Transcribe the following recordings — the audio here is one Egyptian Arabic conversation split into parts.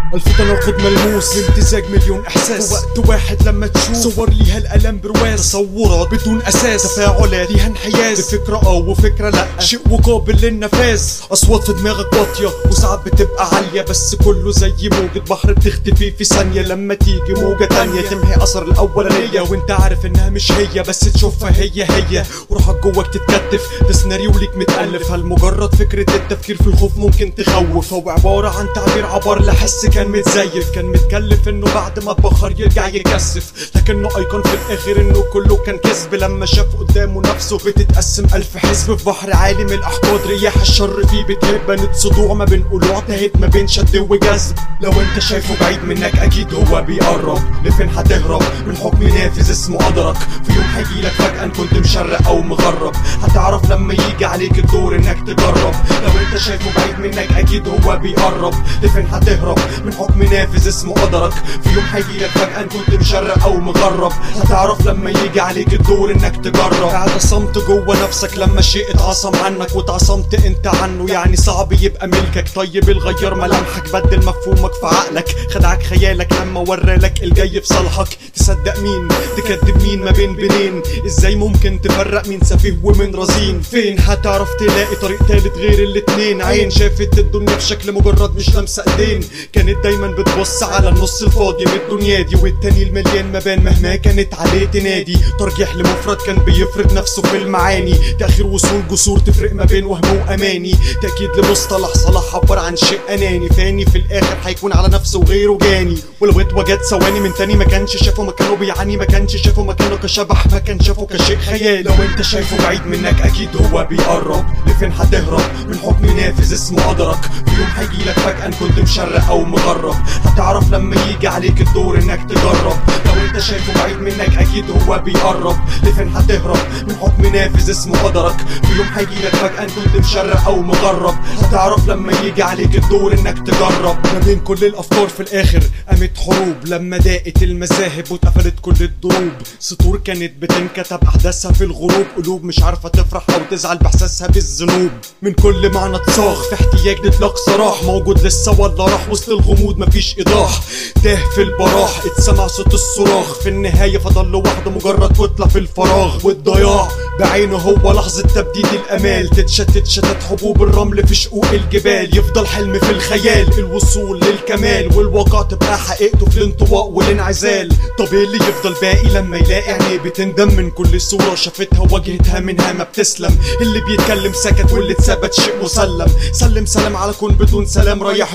ألف تناقض ملموس امتزاج مليون إحساس وقت واحد لما تشوف صور ليها الألم برواز تصورات بدون أساس تفاعلات ليها انحياز بفكرة اه وفكرة لأ شيء وقابل للنفاذ أصوات في دماغك واطية وساعات بتبقى عالية بس كله زي موجة بحر بتختفي في ثانية لما تيجي موجة تانية تمحي أثر الأولانية وانت عارف إنها مش هي بس تشوفها هي هي وروحك جواك تتكتف ده سيناريو ليك متألف هل مجرد فكرة التفكير في الخوف ممكن تخوف هو عبارة عن تعبير عبر لحس كان متزيف كان متكلف انه بعد ما اتبخر يرجع يكثف لكنه ايقون في الاخر انه كله كان كذب لما شاف قدامه نفسه بتتقسم الف حزب في بحر عالي من الاحقاد رياح الشر فيه بتهب بنت صدوع ما بين قلوع تهت ما بين شد وجذب لو انت شايفه بعيد منك اكيد هو بيقرب لفين هتهرب من حكم نافذ اسمه قدرك في يوم هيجيلك فجأة إن كنت مشرق او مغرب هتعرف لما يجي عليك الدور انك تجرب لو انت شايفه بعيد منك اكيد هو بيقرب لفين هتهرب من حكم نافذ اسمه قدرك في يوم هيجيلك فجأة إن كنت مشرق او مغرب هتعرف لما يجي عليك الدور انك تجرب اعتصمت جوه نفسك لما شيء اتعصم عنك واتعصمت انت عنه يعني صعب يبقى ملكك طيب الغير ملامحك بدل مفهومك في عقلك خدعك خيالك لما ورالك الجاي في صالحك تصدق مين تكذب مين ما بين بنين ازاي ممكن تفرق مين سفيه ومن رزين فين هتعرف تلاقي طريق تالت غير الاتنين عين شافت الدنيا بشكل مجرد مش لمسة ايدين كانت دايما بتبص على النص الفاضي من الدنيا دي والتاني المليان مبان مهما كانت عليه تنادي ترجيح لمفرد كان بيفرض نفسه في المعاني تأخير وصول جسور تفرق ما بين وهم واماني تأكيد لمصطلح صلاح عبر عن شيء اناني فاني في الاخر هيكون على نفسه وغيره جاني ولو اتوجد ثواني من تاني ما كانش شافه مكانه بيعاني ما كانش شافه مكانه كشبح ما كان شافه كشيء خيال لو انت شايفه بعيد منك اكيد هو بيقرب لفين هتهرب من حكم نافذ اسمه قدرك في يوم هيجيلك فجأة إن كنت مشرق او مغرب هتعرف لما يجي عليك الدور انك تجرب لو انت شايفه بعيد منك اكيد هو بيقرب لفين هتهرب من حكم نافذ اسمه قدرك في يوم هيجيلك فجأة إن كنت مشرق او مغرب هتعرف لما يجي عليك الدور انك تجرب ما بين كل الافكار في الاخر قامت حروب لما ضاقت المذاهب واتقفلت كل الدروب سطور كانت بتنكتب احداثها في الغروب قلوب مش عارفه تفرح او تزعل باحساسها بالذنوب من كل معنى تصاغ في احتياج لاطلاق سراح موجود لسه ولا راح وسط الغموض مفيش ايضاح تاه في البراح اتسمع صوت الصراخ في النهايه فضل لوحده مجرد كتله في الفراغ والضياع بعينه هو لحظه تبديد الامال تتشتت شتت حبوب الرمل في شقوق الجبال يفضل حلم في الخيال الوصول للكمال والواقع تبقى حقيقته في الانطواء والانعزال طب ايه اللي يفضل باقي لما يلاقي عينيه بتندم من كل صورة شافتها وواجهتها منها ما بتسلم اللي بيتكلم سكت واللي اتثبت شيء مسلم سلم سلام على كون بدون سلام رايح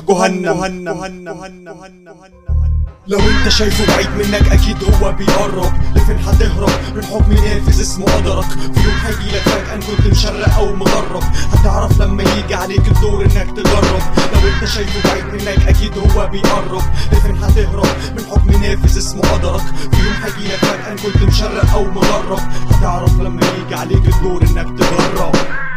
جهنم لو انت شايفه بعيد منك اكيد هو بيقرب لفين هتهرب من حكم نافذ اسمه قدرك في يوم هيجيلك فجأة إن كنت مشرق او مغرب هتعرف لما يجي عليك الدور انك تجرب لو انت شايفه بعيد منك اكيد هو بيقرب لفين هتهرب من حكم نافذ اسمه قدرك في يوم هيجيلك فجأة إن كنت مشرق او مغرب هتعرف لما يجي عليك الدور انك تجرب